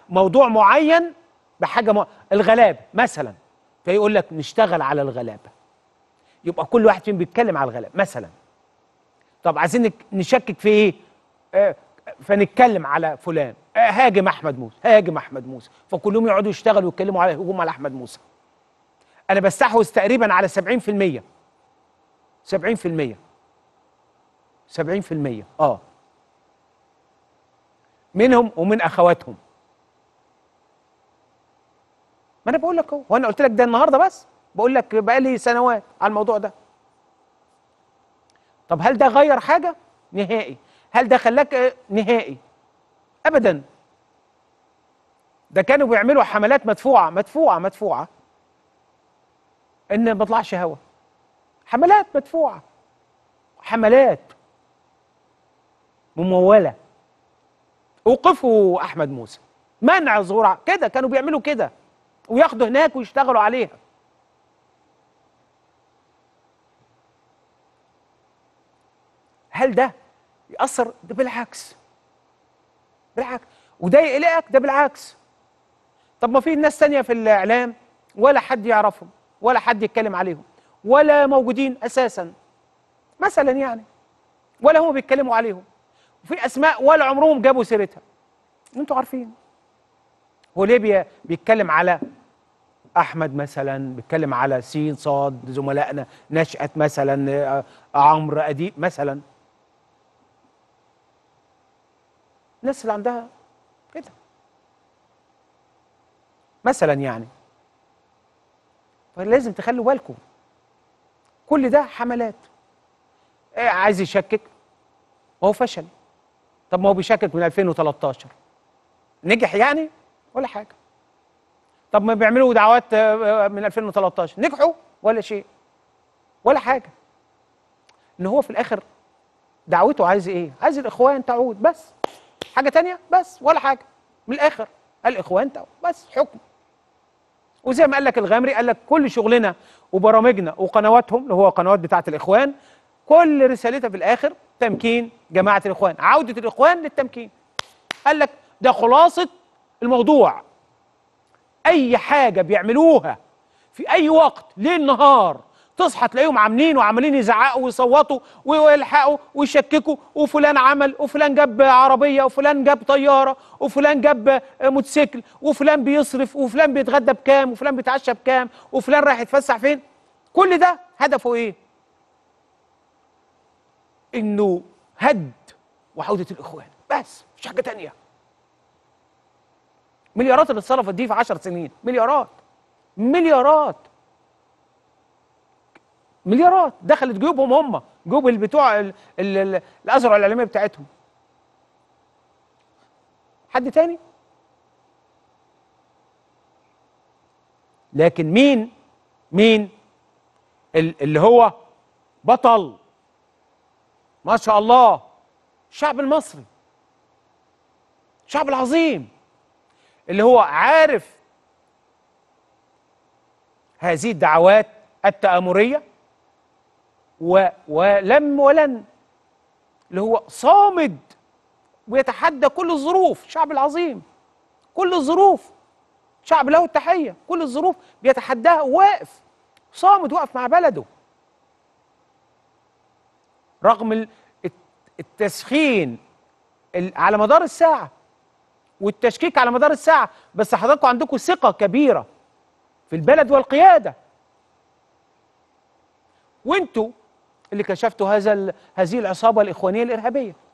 موضوع معين بحاجه م... الغلابه مثلا فيقول لك نشتغل على الغلابه يبقى كل واحد فيهم بيتكلم على الغلابه مثلا طب عايزين نك- نشكك في ايه آه فنتكلم على فلان آه هاجم احمد موسى هاجم احمد موسى فكلهم يقعدوا يشتغلوا ويتكلموا على هجوم على احمد موسى انا بستحوذ تقريبا على 70% 70% 70% اه منهم ومن اخواتهم ما انا بقول لك اهو وانا قلت لك ده النهارده بس بقول لك بقالي سنوات على الموضوع ده طب هل ده غير حاجه نهائي هل ده خلاك آه، نهائي ابدا ده كانوا بيعملوا حملات مدفوعه مدفوعه مدفوعه ان ما طلعش هوا حملات مدفوعه حملات مموله اوقفوا احمد موسى منع ظهور ع- كده كانوا بيعملوا كده وياخدوا هناك ويشتغلوا عليها هل ده يأثر ده بالعكس بالعكس وده يقلقك ده بالعكس طب ما في ناس تانية في الإعلام ولا حد يعرفهم ولا حد يتكلم عليهم ولا موجودين أساسا مثلا يعني ولا هم بيتكلموا عليهم وفي أسماء ولا عمرهم جابوا سيرتها انتوا عارفين هو ليه بي- بيتكلم على احمد مثلا بيتكلم على سين صاد زملائنا نشأت مثلا آه، عمرو اديب مثلا الناس اللي عندها كده مثلا يعني فلازم تخلوا بالكم كل ده حملات إيه عايز يشكك ما هو فشل طب ما هو بيشكك من 2013 نجح يعني ولا حاجه طب ما بيعملوا دعوات آه، آه، من 2013 نجحوا ولا شيء ولا حاجه ان هو في الاخر دعوته عايز ايه عايز الاخوان تعود بس حاجه تانية بس ولا حاجه من الاخر الاخوان تعود بس حكم وزي ما قال لك الغامري قال لك كل شغلنا وبرامجنا وقنواتهم اللي هو قنوات بتاعه الاخوان كل رسالتها في الاخر تمكين جماعه الاخوان عوده الاخوان للتمكين قال لك ده خلاصه الموضوع اي حاجه بيعملوها في اي وقت ليل نهار تصحى تلاقيهم عاملين وعمالين يزعقوا ويصوتوا ويلحقوا ويشككوا وفلان عمل وفلان جاب عربيه وفلان جاب طياره وفلان جاب موتوسيكل وفلان بيصرف وفلان بيتغدى بكام وفلان بيتعشى بكام وفلان رايح يتفسح فين كل ده هدفه ايه انه هد وعوده الاخوان بس مش حاجه تانيه مليارات اللي اتصرفت دي في 10 سنين مليارات مليارات مليارات دخلت جيوبهم هم جيوب اللي بتوع ال- ال- ال- الازرع الاعلاميه بتاعتهم حد تاني لكن مين مين ال- اللي هو بطل ما شاء الله الشعب المصري الشعب العظيم اللي هو عارف هذه الدعوات التآمرية و ولم ولن اللي هو صامد ويتحدى كل الظروف الشعب العظيم كل الظروف شعب له التحية كل الظروف بيتحداها واقف صامد واقف مع بلده رغم ال- الت- التسخين ال- على مدار الساعة والتشكيك على مدار الساعة بس حضراتكم عندكم ثقة كبيرة في البلد والقيادة وانتوا اللي كشفتوا هذا ال- هذه العصابة الإخوانية الإرهابية